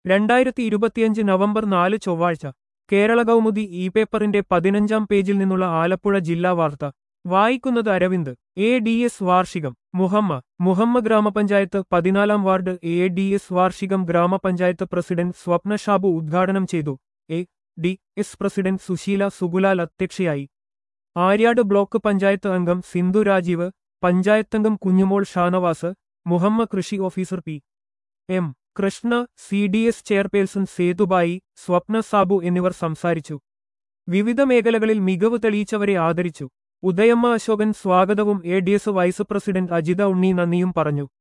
രണ്ടായിരത്തി ഇരുപത്തിയഞ്ച് നവംബർ നാല് ചൊവ്വാഴ്ച കേരള കൗമുദി ഇ പേപ്പറിന്റെ പതിനഞ്ചാം പേജിൽ നിന്നുള്ള ആലപ്പുഴ ജില്ലാ വാർത്ത വായിക്കുന്നത് അരവിന്ദ് എ ഡി എസ് വാർഷികം മുഹമ്മ മുഹമ്മ ഗ്രാമപഞ്ചായത്ത് പതിനാലാം വാർഡ് എ ഡി എസ് വാർഷികം ഗ്രാമപഞ്ചായത്ത് പ്രസിഡന്റ് സ്വപ്ന ഷാബു ഉദ്ഘാടനം ചെയ്തു A D S president Susheela Sugulal അധ്യക്ഷയായി ആര്യാട് ബ്ലോക്ക് പഞ്ചായത്ത് അംഗം സിന്ധു രാജീവ് പഞ്ചായത്തംഗം കുഞ്ഞുമോൾ ഷാനവാസ് മുഹമ്മ കൃഷി officer P M Krishna C D S chairperson Sethubai Swapna Sabu എന്നിവർ സംസാരിച്ചു വിവിധ മേഖലകളിൽ മികവ് തെളിയിച്ചവരെ ആദരിച്ചു ഉദയമ്മ അശോകൻ സ്വാഗതവും A D S vice president Ajitha Unni നന്ദിയും പറഞ്ഞു